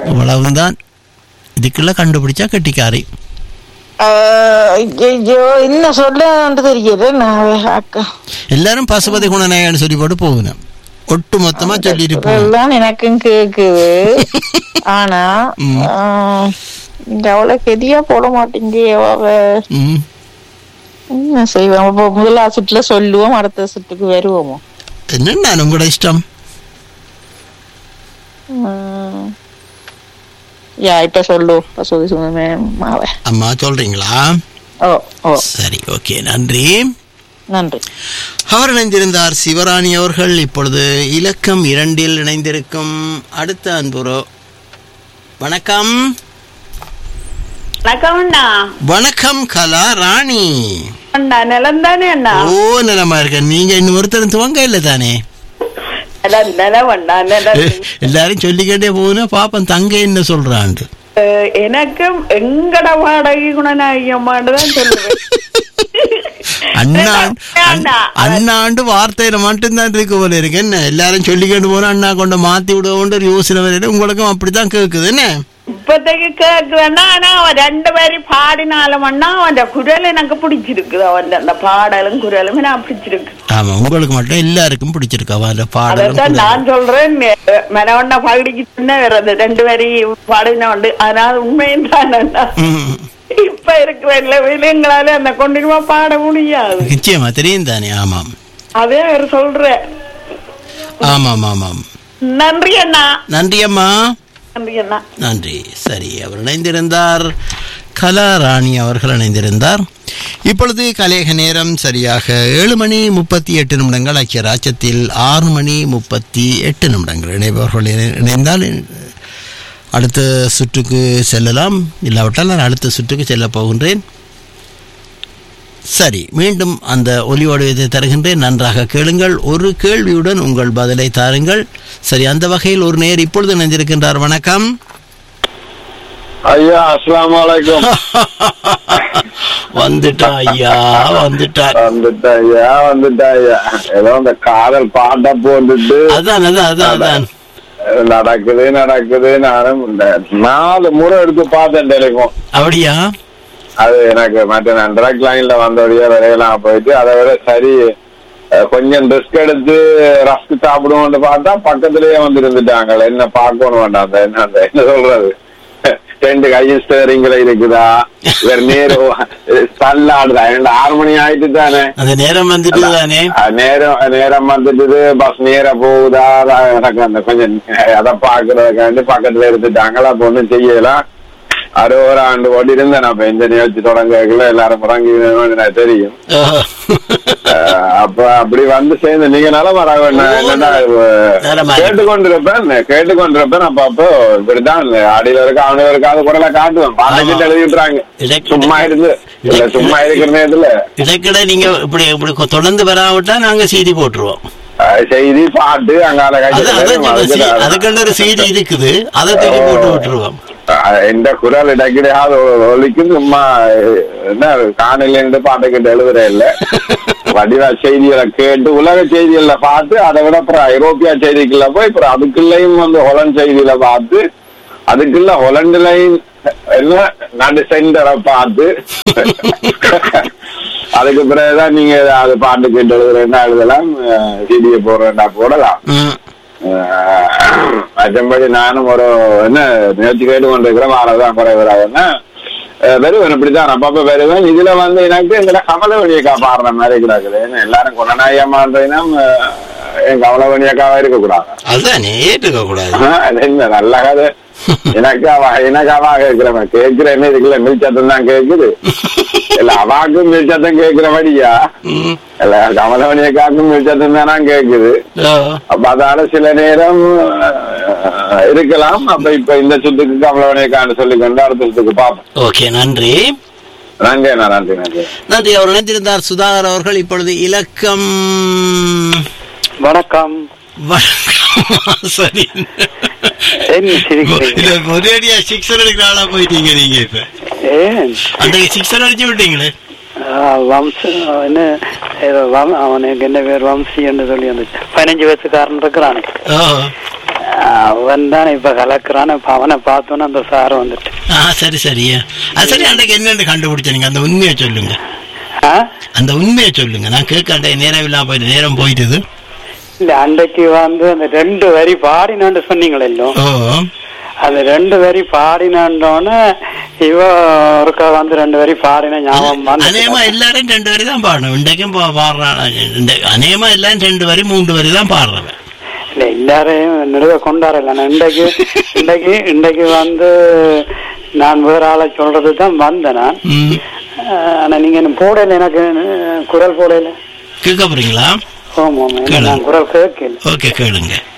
இவ்வளவுதான் இதுக்குள்ள கண்டுபிடிச்சா கெட்டிக்காரி ஐயோ என்ன சொல்லு தெரியல நான் அக்கா எல்லாரும் பசுபதி குணநாயகன்னு சொல்லி போட்டு போகணும் ஒட்டு மொத்தமா சொல்லிட்டு போகணும் எல்லாம் எனக்கும் கேக்குது ஆனா ஆஹ், இந்த அவ்வளவு கெதியா போட மாட்டேங்க அவ ம். என்ன செய்வோம் அப்போ முதலா சுற்றுல சொல்லுவோம் அடுத்த சுற்றுக்கு வருவோமோ என்னன்னா உங்களோட இஷ்டம் உம். யா இப்ப சொல்லு பசுதி சுமமே மாவ அம்மா சொல்றீங்களா ஓ ஓ சரி ஓகே நன்றி நன்றி அவர் இணைந்திருந்தார் சிவராணி அவர்கள் இப்பொழுது இலக்கம் இரண்டில் இணைந்திருக்கும் அடுத்த அன்புரோ வணக்கம் வணக்கம் அண்ணா வணக்கம் கலா ராணி அண்ணா நிலம் தானே அண்ணா ஓ நலமா இருக்க நீங்க இன்னும் ஒருத்தர் துவங்க இல்ல தானே நிலம் நிலம் அண்ணா நிலம் எல்லாரும் சொல்லிக்கிட்டே போகணும் பாப்பன் தங்க என்ன சொல்றாண்டு அஹ், எனக்கும் எங்கட வாடகை குணநாயகம்மான்னு தான் சொல்லுவேன் அண்ணா அண்ணா, அண்ணாண்டு வார்த்தையில மட்டும்தான் இருக்கு போல இருக்கு என்ன எல்லாரும் சொல்லிக்கிட்டு போனா அண்ணா கொண்டு மாத்தி விடுவோன்ற ஒரு யோசனை வரையில உங்களுக்கும் அப்படித்தான் கேக்குது என்ன இப்போதைக்கு கேக்குவேன்னா ஆனா அவன் ரெண்டு பேரும் பாடினாலும் அண்ணா அவன் குரல் எனக்கு பிடிச்சிருக்குது அவன் அந்த பாடலும் குரலும் நான் பிடிச்சிருக்கு ஆமா உங்களுக்கு மட்டும் எல்லாருக்கும் பிடிச்சிருக்கு அவன் பாடலும் அதான் குரலும். நான் சொல்றேன் மெனவண்ணா பகுதிக்கு சின்ன வருது ரெண்டு பேரையும் பாடின உண்டு ஆனால் உண்மையும் தான் அண்ணா ம். இப்ப இருக்கிற நிலைமையில எங்களால அந்த கொண்டினுமா பாட முடியாது நிச்சயமா தெரியும் தானே ஆமாம் அதே அவர் சொல்றேன் ஆமாம் ஆமாம் நன்றி அண்ணா நன்றி அம்மா நன்றி அண்ணா நன்றி சரி அவர் இணைந்திருந்தார் கலா ராணி அவர்கள் இணைந்திருந்தார் இப்பொழுது கலேக நேரம் சரியாக ஏழு மணி முப்பத்தி எட்டு நிமிடங்கள் ஐக்கிய ராஜ்யத்தில் ஆறு மணி முப்பத்தி எட்டு நிமிடங்கள் இணைபவர்கள் இணை- இணைந்தால் அடுத்த சுற்றுக்கு செல்லலாம் இல்லாவிட்டால் நான் அடுத்த சுற்றுக்கு செல்ல போகின்றேன் சரி மீண்டும் அந்த ஒலி வடிவத்தை தருகின்றேன் நன்றாக கேளுங்கள் ஒரு கேள்வியுடன் உங்கள் பதிலை தாருங்கள் சரி அந்த வகையில் ஒரு நேர் இப்பொழுது இணைந்திருக்கின்றார் வணக்கம் ஐயா அஸ்லாம் வலைக்கும் வந்துட்டா ஐயா வந்துட்டார் வந்துட்டேன் ஐயா வந்துட்டேன் ஐயா ஏதோ இந்த காதல் பாட்டை போட்டுட்டு அதான் அதான் அதான் அதான் நடக்குது நடக்குது நானும் இந்த நாலு முறை எடுத்து பார்த்தேன் டெலிஃபோன் அப்படியா அது எனக்கு மற்ற நான் ட்ரக் லைன்ல வந்தோடைய விலையெல்லாம் போயிட்டு அதை விட சரி அஹ், கொஞ்சம் ரிஸ்க் எடுத்து ரஸ்க் சாப்பிடுவோம்னு பார்த்தா பக்கத்திலேயே வந்து இருந்துட்டாங்க என்ன பார்க்கணும் வேண்டாம் அந்த என்ன அந்த என்ன சொல்றது ரெண்டு கையும் ஸ்டேரிங்ல இருக்குதா வேற நேரு தள்ளாடுதா ரெண்டு ஆறு மணி ஆயிட்டு தானே அந்த நேரம் வந்துட்டு தானே அஹ், நேரம் நேரம் வந்துட்டு பஸ் நேர போகுதா அதான் எனக்கு அந்த கொஞ்சம் அதை பாக்குறதுக்காண்டி பக்கத்துல இருந்துட்டாங்களா அப்ப ஒண்ணும் செய்யலாம் அறுபது ஆண்டு ஓடி இருந்தேன் அப்ப இந்த நிகழ்ச்சி தொடங்கல எல்லாரும் தொடங்கி எனக்கு தெரியும் ஓஹோ. அஹ் அப்ப அப்படி வந்து சேர்ந்து நீங்க நலமா ராகவன் என்னன்னா நலமா இருக்கு. கேட்டுக்கொண்டிருப்பேன் கேட்டுக்கொண்டிருப்பேன் அப்ப அப்போ இப்படிதான் ஆடியில இருக்க அவனுக்கு இருக்காது குரலை காட்டுவேன் பாட்டுக்கிட்டு எழுதிட்டுறாங்க இலக்கு- சும்மா இருந்து இல்ல சும்மா இருக்கிற நேரத்துல இடைக்கிட நீங்க இப்படி இப்படி கொ- தொடர்ந்து வராவிட்டா நாங்க செய்தி போட்டுருவோம் அஹ் செய்தி பாட்டு அங்கால அது அதான் சொல்றேன், செய்- காய்ச்சி அதுக்குள்ள ஒரு செய்தி இருக்குது அதை தூக்கி போட்டு விட்டுருவோம் எந்த குரல் இடைக்கிடையாவது ஒலிக்கும் சும்மா அஹ், என்ன காணல இருந்து பாட்டுக்கிட்டு எழுதுற இல்ல வடிவா செய்திகளை கேட்டு உலக செய்திகளை பார்த்து அதை விட அப்புறம் ஐரோப்பியா செய்திக்குள்ள போய் அப்புறம் அதுக்குள்ளேயும் வந்து ஹொலண்ட் செய்தியில பார்த்து அதுக்குள்ள ஹொலண்டுலையும் என்ன நடு சென்டரை பார்த்து அதுக்கு பிறகுதான் நீங்க அது பாட்டு கேட்டு எழுதுறேன்னா எழுதலாம் செய்தியை போடுறேன்னா போடலாம் ம். மற்றபடி நானும் ஒரு என்ன நேற்று கேட்டு கொண்டிருக்கிறேன் வாரதான் குறைவராதுன்னா வருவேன் இப்படிதான் அப்பப்ப வருவேன் இதுல வந்து எனக்கு இந்த கமலவணியக்கா பாடுற மாதிரி கிடக்குது ஏன்னா எல்லாரும் கொடநாயகமான்றதுனா என் கமலவணியக்காவா இருக்கக்கூடாது அதானே ஏற்றுக்க கூடாது ஆஹ், அது என்ன நல்ல கதை எனக்கு அவ எனக்கு அவா கேட்கிறவன் கேட்கிறேன்னு இதுக்குள்ள மில்சத்தம் தான் கேக்குது இல்ல அவாக்கும் மில்சத்தம் கேட்கிறபடியா ம். இல்ல கமலவணியக்காக்கும் மில்சத்தம் தானா கேக்குது ஓ. அப்ப அதால சில நேரம் அஹ், இருக்கலாம் அப்ப இப்ப இந்த சுத்துக்கு கமலவணியக்கான்னு சொல்லி கொண்டு அடுத்த சுத்துக்கு பார்ப்போம் ஓகே நன்றி நன்றி அண்ணா, நன்றி நன்றி நன்றி அவர் இணைந்திருந்தார் சுதாகர் அவர்கள் இப்பொழுது இலக்கம் வணக்கம் வணக்கம். சரி என்ன சிரிக்கிறீங்க? இல்ல, ஒரேடியா சிக்ஸர் அடிக்கிற ஆளா போயிட்டீங்க நீங்க இப்ப ஏன் அந்த சிக்ஸர் அடிச்சு விட்டீங்களே ஆ, வம்ச என்ன ஏதோ வம்- அவனுக்கு என்ன பேர் வம்சி என்று சொல்லி வந்துச்சு பதினஞ்சு வயசுக்காரன் இருக்கிறானே ஓ அவன் தான் இப்ப கலக்குறான் இப்ப அவனை பார்த்தோன்னு அந்த சார் வந்துட்டு ஆ சரி சரி அது சரி அன்றைக்கு என்னென்னு கண்டுபிடிச்சீங்க அந்த உண்மையை சொல்லுங்க ஆ? அந்த உண்மையை சொல்லுங்க நான் கேட்க அன்றைய நேரம் இல்லாம போயிட்டு நேரம் போயிட்டது இல்ல அன்றைக்கு வந்து அந்த ரெண்டு வரி பாடினான்னு சொன்னீங்களே எல்லாம் ஓ அந்த ரெண்டு வரி பாடினான்றோன்னு இவ ஒருக்கா வந்து ரெண்டு வரி பாடின ஞாபகம் அநேகமா வந்து எல்லாரும் ரெண்டு வரி தான் பாடணும் இன்றைக்கும் பா- பாடுறான் இந்த- அநேகமா எல்லாரும் ரெண்டு வரி மூன்று வரி தான் பாடுறவன் இல்ல எல்லாரையும் நிறுவ கொண்டாடல நான் இன்றைக்கு இன்றைக்கு இன்றைக்கு வந்து நான் வேற ஆளை சொல்றது தான் வந்தேன் நான் ம். ஆஹ் ஆனா நீங்க இன்னும் போடல எனக்கு அஹ், குரல் போடல கேட்க போறீங்களா ஆமா ஆமா. நான் குரல் கேட்கல ஓகே கேளுங்க